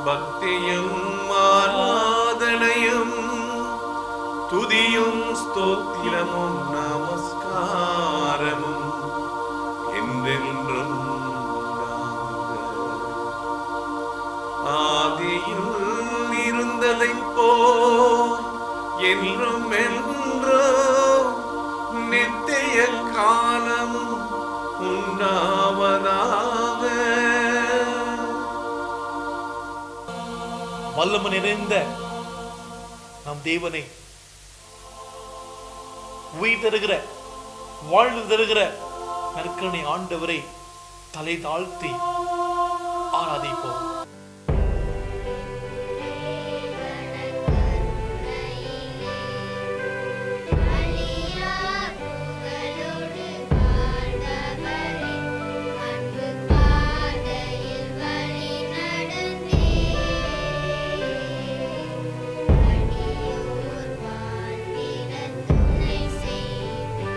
பக்தியும் ஆராதனையும் துதியும் ஸ்தோத்திரமும் நமஸ்காரமும் என்றென்றும் உண்டாகுக. ஆதியில் இருந்ததைப் போல் என்றும் என்றோ நித்திய காலம் உண்டாவதாக வல்லமை நிறைந்த நம் தேவனை உயிர் தருகிற வாழ்வு தருகிற நற்கனை ஆண்டவரை தலை தாழ்த்தி ஆராதிப்போம் அழியார் புகழோடு வாழ்ந்தவரே, அன்பு பாதையில் வழி நடந்தே. அடியோர் வாழ்ந்திட துணை செய்தே.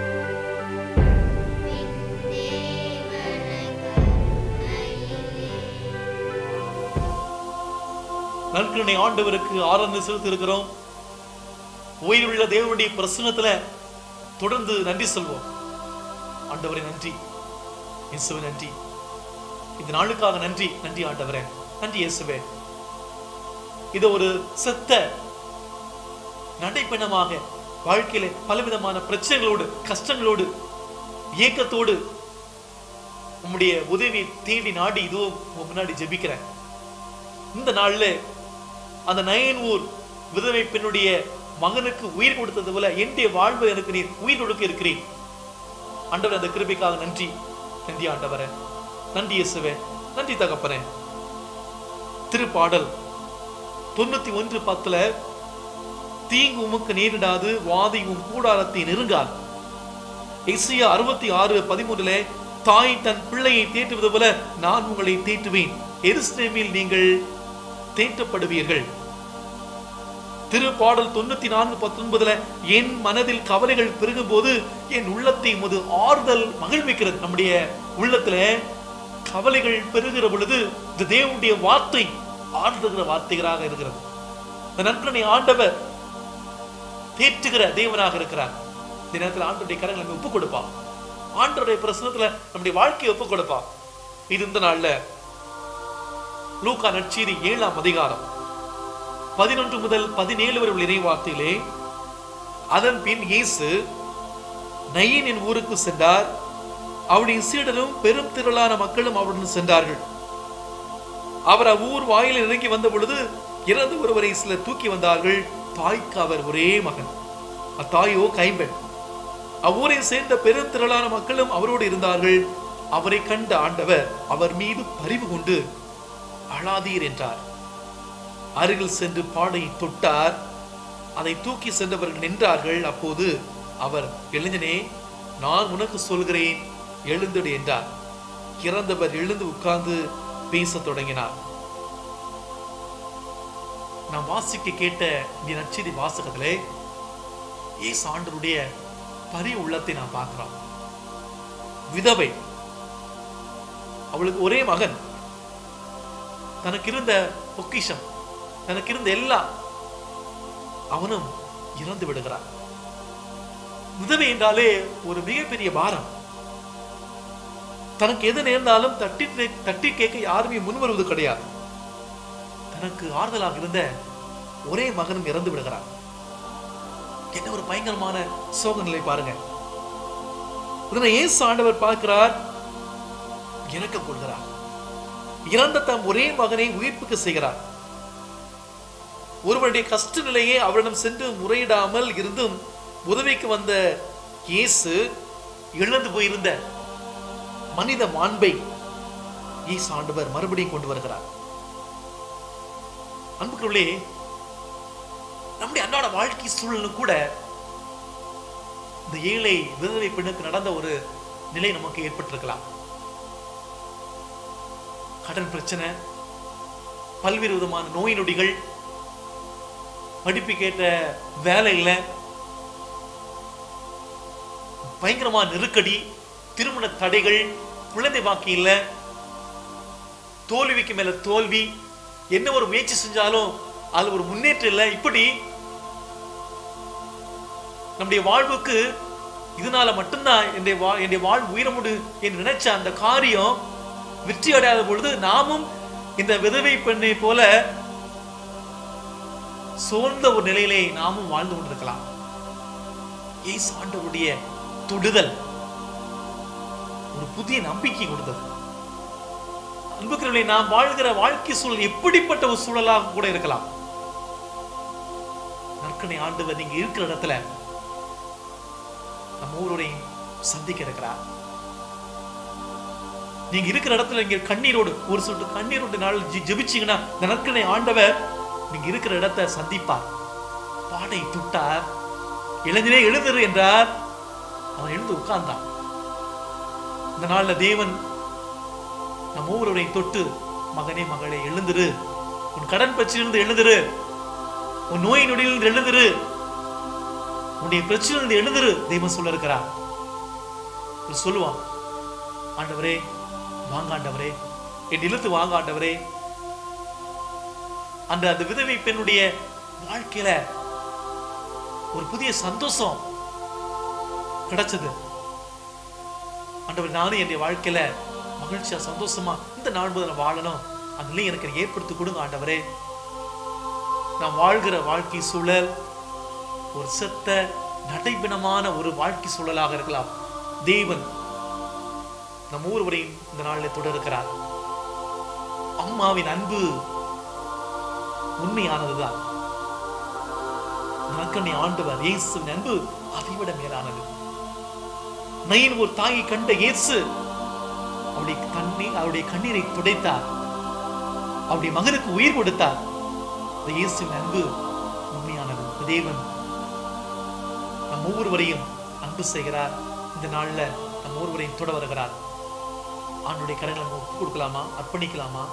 பின் தேவன கருணையிலே. நற்கனை ஆண்டவருக்கு ஆராதனை செலுத்தி இருக்கிறோம் உயிருள்ள தேவனுடைய பிரசன்னத்துல தொடர்ந்து நன்றி சொல்வோம் ஆண்டவரே நன்றி இயேசுவே நன்றி இந்த நாளுக்காக நன்றி நன்றி ஆண்டவரே நன்றி இயேசுவே இது ஒரு செத்த நடைப்பயணமாக வாழ்க்கையில பலவிதமான பிரச்சனைகளோடு கஷ்டங்களோடு ஏக்கத்தோடு உம்முடைய உதவி தேடி நாடி இதுவும் உங்க முன்னாடி ஜெபிக்கிறேன் இந்த நாள்ல அந்த நயன்ஊர் விதவை பெண்ணுடைய மகனுக்கு உயிர் கொடுத்தது போல என்னுடைய வாழ்வு எனக்கு நீர் உயிர் கொடுக்க இருக்கிறேன் ஆண்டவர் அந்த கிருபைக்காக நன்றி நன்றி ஆண்டவரே நன்றி இயேசுவே நன்றி தகப்பனே திருப்பாடல் தொண்ணூத்தி ஒன்று பத்துல தீங்கு உமக்கு நேரிடாது வாதி உம் கூடாரத்தை நெருங்காது எஸ்ஐயா அறுபத்தி ஆறு பதிமூணுல தாய் தன் பிள்ளையை தேற்றுவது போல நான் உங்களை தேற்றுவேன் எருசலேமில் நீங்கள் தேற்றப்படுவீர்கள் திருப்பாடல் தொண்ணூத்தி நான்கு பத்தொன்பதுல என் மனதில் கவலைகள் பெருகும் போது என் உள்ளத்தை முது ஆறுதல் மகிழ்விக்கிறது நம்முடைய உள்ளத்துல கவலைகள் பெருகிற பொழுது இந்த தேவனுடைய வார்த்தை ஆறுதுகிற வார்த்தைகளாக இருக்கிறது இந்த நன்றனை ஆண்டவர் தேற்றுகிற தேவனாக இருக்கிறார் இந்த நேரத்தில் ஆண்டவருடைய கரங்களை நம்ம ஒப்பு கொடுப்பா ஆண்டவருடைய பிரசனத்துல நம்முடைய வாழ்க்கையை ஒப்பு கொடுப்பா இது இந்த நாள்ல லூக்கா நற்செய்தி ஏழாம் அதிகாரம் பதினொன்று முதல் பதினேழு வரை உள்ள இறைவார்த்தையிலே அதன் பின் இயேசு நயீனின் ஊருக்கு சென்றார் அவருடைய சீடரும் பெரும் திரளான மக்களும் அவருடன் சென்றார்கள் அவர் அவ்வூர் வாயிலில் இறங்கி வந்த பொழுது இறந்து ஒருவரை சிலர் தூக்கி வந்தார்கள் தாய்க்கு அவர் ஒரே மகன் அத்தாயோ கைம்பெண் அவ்வூரை சேர்ந்த பெரும் திரளான மக்களும் அவரோடு இருந்தார்கள் அவரை கண்ட ஆண்டவர் அவர் மீது பரிவு கொண்டு அழாதீர் என்றார் அருகில் சென்று பாடை தொட்டார் அதை தூக்கி சென்றவர்கள் நின்றார்கள் அப்போது அவர் இளைஞனே நான் உனக்கு சொல்கிறேன் எழுந்திடு என்றார் இறந்தவர் எழுந்து உட்கார்ந்து பேசத் தொடங்கினார் நாம் வாசிக்க கேட்ட இந்த நச்செய்தி வாசகத்திலே இயேசு ஆண்டவருடைய பரி உள்ளத்தை நாம் பார்க்கிறோம் விதவை அவளுக்கு ஒரே மகன் தனக்கு இருந்த பொக்கிஷம் தனக்கு இருந்த எல்லாம் அவனும் இறந்து விடுகிறான் விதவை என்றாலே ஒரு மிகப்பெரிய பாரம் தனக்கு எது நேர்ந்தாலும் தட்டி தட்டி கேட்க யாருமே முன் வருவது கிடையாது தனக்கு ஆறுதலாக இருந்த ஒரே மகனும் இறந்து விடுகிறான் என்ன ஒரு பயங்கரமான சோக நிலை பாருங்க இதனை ஏசு ஆண்டவர் பார்க்கிறார் இறக்கம் கொள்கிறார் இறந்த தம் ஒரே மகனை உயிர்ப்புக்கு செய்கிறார் ஒருவருடைய கஷ்ட நிலையை அவரிடம் சென்று முறையிடாமல் இருந்தும் உதவிக்கு வந்த இயேசு இழந்து போயிருந்த மனித மாண்பை இயேசு ஆண்டவர் மறுபடியும் கொண்டு வருகிறார் அன்புக்குள்ளே நம்முடைய அன்றாட வாழ்க்கை சூழலும் கூட இந்த ஏழை விதவை பெண்ணுக்கு நடந்த ஒரு நிலை நமக்கு ஏற்பட்டிருக்கலாம் கடன் பிரச்சனை பல்வேறு விதமான நோய் நொடிகள் படிப்புக்கேற்ற வேலை இல்லை பயங்கரமான நெருக்கடி திருமண தடைகள் குழந்தை பாக்கி இல்ல தோல்விக்கு மேல தோல்வி என்ன ஒரு முயற்சி செஞ்சாலும் அதுல ஒரு முன்னேற்றம் இல்லை இப்படி நம்முடைய வாழ்வுக்கு இதனால மட்டும்தான் என்னுடைய வா என்னுடைய வாழ் உயிரமுடு என்று நினைச்ச அந்த காரியம் வெற்றி அடையாத பொழுது நாமும் இந்த விதவை பெண்ணை போல சோர்ந்த ஒரு நிலையிலே நாமும் வாழ்ந்து கொண்டிருக்கலாம் இயேசு ஆண்டவருடைய தொடுதல் ஒரு புதிய நம்பிக்கை கொடுத்தது அன்புக்கிறவர்களே நாம் வாழ்கிற வாழ்க்கை சூழல் எப்படிப்பட்ட ஒரு சூழலாக கூட இருக்கலாம் நற்கனை ஆண்டவர் நீங்க இருக்கிற இடத்துல நம்ம ஊரோடையும் சந்திக்க இருக்கிறார் நீங்க இருக்கிற இடத்துல நீங்க கண்ணீரோடு ஒரு சொட்டு கண்ணீரோடு நாள் ஜெ- ஜெபிச்சீங்கன்னா இந்த நற்கனை ஆண்டவர் நீங்க இருக்கிற இடத்தை சந்திப்பார் பாடை துட்டார் இளைஞனே எழுந்திரு என்றார் அவன் எழுந்து உட்கார்ந்தான் இந்த நாள்ல தேவன் நம்ம ஒவ்வொருவரையும் தொட்டு மகனே மகளே எழுந்திரு உன் கடன் பிரச்சனையிலிருந்து எழுந்திரு உன் நோய் நொடியிலிருந்து எழுந்திரு உன்னுடைய பிரச்சனையிலிருந்து எழுந்திரு தெய்வம் சொல்ல இருக்கிறார் இவர் சொல்லுவான் ஆண்டவரே வாங்க ஆண்டவரே என் இழுத்து வாங்க ஆண்டவரே அந்த அந்த விதவை பெண்ணுடைய வாழ்க்கையில ஒரு புதிய சந்தோஷம் கிடைச்சது ஆண்டவர் நானும் என்னுடைய வாழ்க்கையில மகிழ்ச்சியா சந்தோஷமா இந்த நாள் முதல்ல நான் வாழணும் அந்த நிலையை எனக்கு ஏற்படுத்தி கொடுங்க ஆண்டவரே நான் வாழ்கிற வாழ்க்கை சூழல் ஒரு செத்த நடைபிணமான ஒரு வாழ்க்கை சூழலாக இருக்கலாம் தேவன் நம் ஒருவரையும் இந்த நாளில் தொடர்கிறார் அம்மாவின் அன்பு உண்மையானதுதான் நற்கண்ணை ஆண்டவர் இயேசுவின் அன்பு அதைவிட மேலானது நயின் ஒரு தாயை கண்ட இயேசு அவருடைய கண்ணீர் அவருடைய கண்ணீரை துடைத்தார் அவருடைய மகனுக்கு உயிர் கொடுத்தார் இந்த இயேசுவின் அன்பு உண்மையானது இந்த தேவன் நம் ஒவ்வொருவரையும் அன்பு செய்கிறார் இந்த நாள்ல நம் ஒவ்வொருவரையும் தொட வருகிறார் ஆண்டுடைய கரங்களை நம்ம ஒப்பு கொடுக்கலாமா அர்ப்பணிக்கலாமா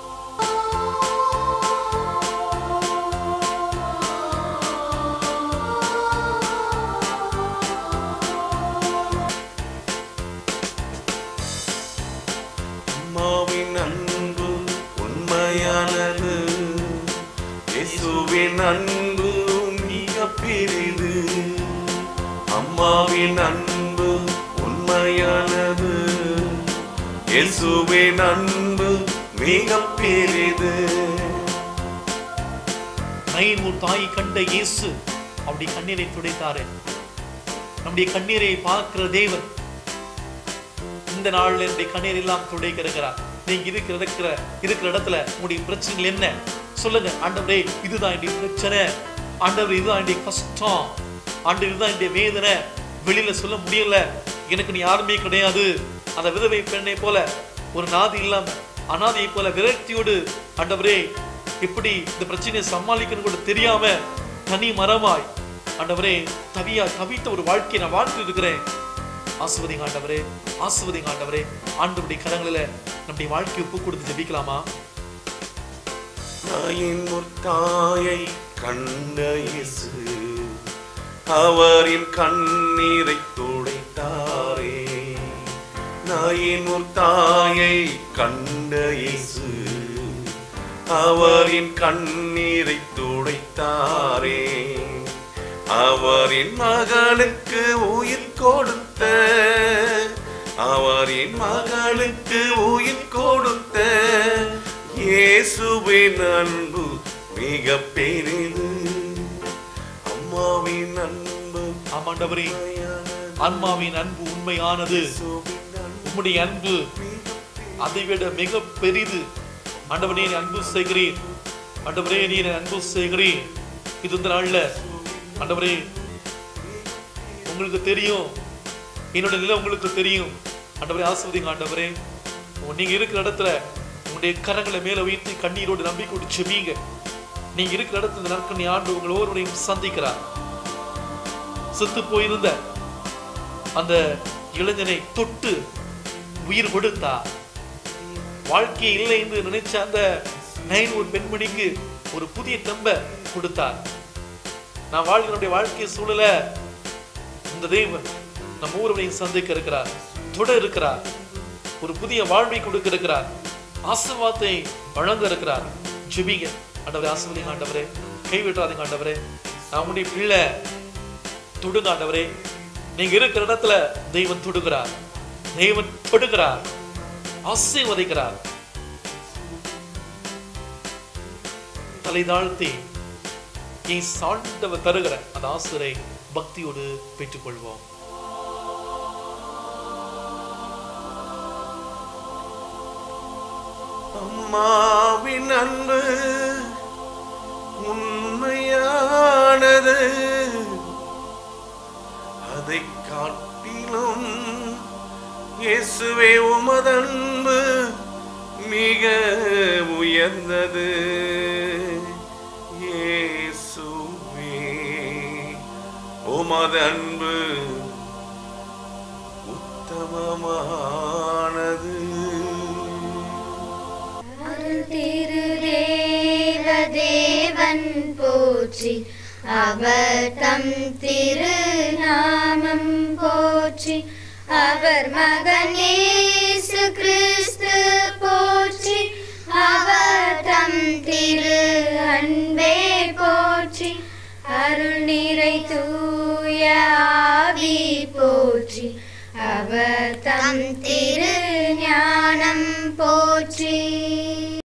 அம்மாவின் அன்பு உண்மையானது இயேசுவின் அன்பு மிக பெரிது அம்மாவின் அன்பு உண்மையானது இயேசுவின் அன்பு மிக பெரிது நயின் ஒரு தாயை கண்ட இயேசு அவருடைய கண்ணீரை துடைத்தாரு நம்முடைய கண்ணீரை பார்க்கிற தேவன் இந்த நாள்ல என்னுடைய கண்ணீர் எல்லாம் துடைக்க இருக்கிறார் நீங்க இருக்கிற இருக்கிற இருக்கிற இடத்துல உங்களுடைய பிரச்சனைகள் என்ன சொல்லுங்க ஆண்டவரே இதுதான் என்னுடைய பிரச்சனை ஆண்டவர் இதுதான் என்னுடைய கஷ்டம் ஆண்டவர் இதுதான் என்னுடைய வேதனை வெளியில சொல்ல முடியல எனக்கு நீ யாருமே கிடையாது அந்த விதவை பெண்ணை போல ஒரு நாதி இல்லாம அனாதையை போல விரக்தியோடு ஆண்டவரே எப்படி இந்த பிரச்சனையை சமாளிக்கணும் கூட தெரியாம தனி மரமாய் ஆண்டவரே தவியா தவித்த ஒரு வாழ்க்கையை நான் வாழ்த்து இருக்கிறேன் ஆசுவதிங்க ஆண்டவரே ஆசுவதிங்க ஆண்டவரே ஆண்டவருடைய கரங்களில நம்முடைய வாழ்க்கையை ஒப்பு கொடுத்து ஜெபிக்கலாமா தாயின் முத்தாயை கண்ட இயேசு அவரின் கண்ணீரை துடைத்தாரே நாயின் முத்தாயை கண்ட இயேசு அவரின் கண்ணீரை துடைத்தாரே அவரின் மகளுக்கு உயிர் கொடுத்த அவரின் மகளுக்கு உயிர் கொடுத்த இயேசுவின் அன்பு மிக பெரிது அம்மாவின் அன்பு ஆமாண்டவரே உண்மையானது. ஆன்மாவின் அன்பு உண்மையானது இயேசுவின் அன்பு உம்முடைய அன்பு மிக அதைவிட மிக பெரிது ஆண்டவரே நீ அன்பு செய்கிறீர் ஆண்டவரே நீ என்னை அன்பு செய்கிறீர் இது இந்த நாள்ல ஆண்டவரே உங்களுக்கு தெரியும் என்னோட நிலை உங்களுக்கு தெரியும் ஆண்டவரே ஆசிர்வதிங்க ஆண்டவரே உங்க- நீங்க இருக்கிற இடத்துல உங்களுடைய கரங்களை மேல உயர்த்தி கண்ணீரோடு நம்பிக்கோடு செபிங்க நீங்க இருக்கிற இடத்துல இந்த நற்கண்ணி ஆண்டு உங்கள் ஒவ்வொருவரையும் சந்திக்கிறார் செத்து போயிருந்த அந்த இளைஞனை தொட்டு உயிர் கொடுத்தார் வாழ்க்கை இல்லை என்று நினைச்ச அந்த நைன் ஒரு பெண்மணிக்கு ஒரு புதிய தெம்ப கொடுத்தார் நான் வாழ்கிறனுடைய வாழ்க்கை சூழல இந்த தெய்வன் நம்ம ஊரவனையும் சந்திக்க இருக்கிறார் தொட இருக்கிறார் ஒரு புதிய வாழ்வை கொடுக்க இருக்கிறார் ஆசீர்வாதத்தை வழங்க இருக்கிறார் ஜெபிங்க ஆண்டவரே ஆசிர்வதிங்க ஆண்டவரே கைவிட்டுறாதீங்க ஆண்டவரே நான் உடைய பிள்ளை தொடுங்க ஆண்டவரே நீங்க இருக்கிற இடத்துல தெய்வம் தொடுகிறார் தெய்வன் தொடுகிறார் ஆசீர்வதிக்கிறார் தலை தாழ்த்தி என் சாண்டவர் தருகிற அந்த ஆசிரை பக்தியோடு பெற்றுக்கொள்வோம் அம்மாவின் அன்பு உண்மையானது அதை காட்டிலும் இயேசுவே உமதன்பு மிக உயர்ந்தது இயேசுவே உமது அன்பு உத்தமமானது அருள் திருதேவ தேவன் போற்றி அவர் தம் திருநாமம் போற்றி அவர் மகன் இயேசு கிறிஸ்து போற்றி அவர் தம் திரு அன்பே போற்றி அருள் நிறை தூய ஆவி போற்றி அவர் தம் திரு ஞானம் போற்றி